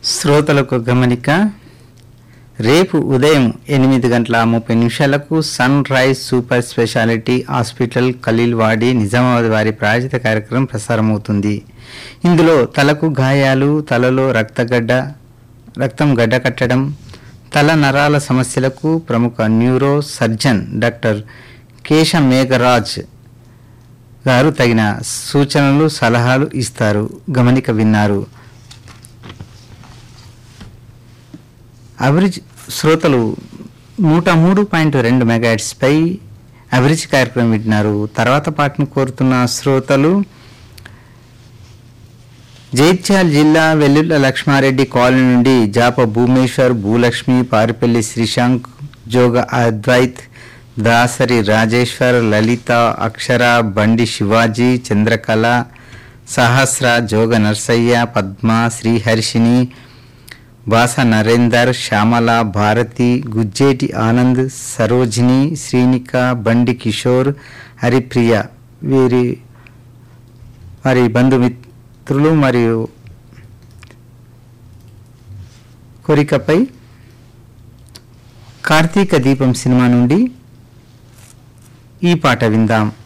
శ్రోతలకు గమనిక రేపు ఉదయం ఎనిమిది గంటల ముప్పై నిమిషాలకు Sunrise super speciality hospital Khaleelwadi Nizamabad వారి ప్రాయోజిత కార్యక్రమం ప్రసారమవుతుంది ఇందులో తలకు గాయాలు తలలో రక్తగడ్డ రక్తం గడ్డ కట్టడం తల నరాల సమస్యలకు ప్రముఖ neuro surgeon doctor Kesha Megharaj గారు తగిన సూచనలు సలహాలు ఇస్తారు గమనిక విన్నారు అభిరుచి శ్రోతలు నూట మూడు పాయింట్ రెండు మెగాట్స్పై అభిరుచి కార్యక్రమం వింటున్నారు తర్వాత పాటను కోరుతున్న శ్రోతలు జైత్యాల్ జిల్లా వెల్లుల్ల లక్ష్మారెడ్డి కాలనీ నుండి జాప భూమేశ్వర్ భూలక్ష్మి పారిపల్లి శ్రీశాంక్ జోగ అద్వైత్ దాసరి రాజేశ్వర్ లలిత అక్షర బండి శివాజీ చంద్రకళ సహస్ర జోగ నర్సయ్య పద్మ శ్రీహర్షిని బాస నరేందర్ శ్యామల భారతి గుజ్జేటి ఆనంద్ సరోజిని శ్రీనిక బండి కిషోర్ హరిప్రియ వీరి వారి బంధుమిత్రులు మరియు కోరికపై కార్తీక దీపం సినిమా నుండి ఈ పాట విందాం